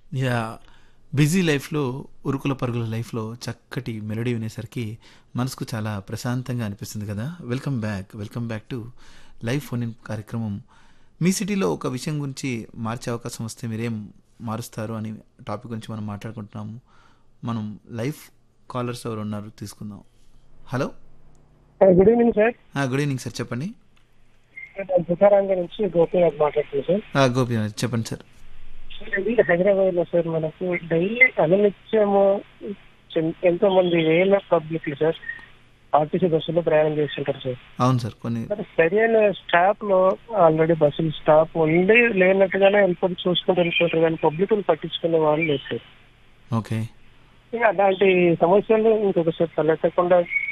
yeah busy లైఫ్లో ఉరుకుల పరుగుల లైఫ్లో చక్కటి మెలడీ వినేసరికి మనసుకు చాలా ప్రశాంతంగా అనిపిస్తుంది కదా welcome back welcome back to life phone in కార్యక్రమం మీ సిటీలో ఒక విషయం గురించి మార్చే అవకాశం వస్తే మీరేం మారుస్తారు అని టాపిక్ గురించి మనం మాట్లాడుకుంటున్నాము మనం లైఫ్ కాలర్స్ ఎవరు ఉన్నారు తీసుకుందాం hello good evening sir good evening sir చెప్పండి నేను తుకారాంగ నుంచి గోపీనాథ్ మాట్లాడుతున్నాను సార్ ఆ, గోపి చెప్పండి సార్ సార్ ఇది హైదరాబాద్ లో సార్ మనకు డైలీ అనునిత్యము చెం- ఎంతో మంది వేల పబ్లిక్ సార్ ఆర్టీసీ బస్సులో ప్రయాణం చేస్తుంటారు సార్ అవును సార్ కొన్ని మరి సరైన స్టాప్ లో ఆల్రెడీ బస్సులు స్టాప్ ఉండి లేనట్టుగానే వెళ్ళిపోయి చూసుకుంటూ వెళ్ళిపోతారు కానీ పబ్లిక్ పట్టించుకునే వాళ్ళు లేదు సార్ ఓకే ఇంకా అలాంటి సమస్యలు ఇంకొకసారి తలెత్తకుండా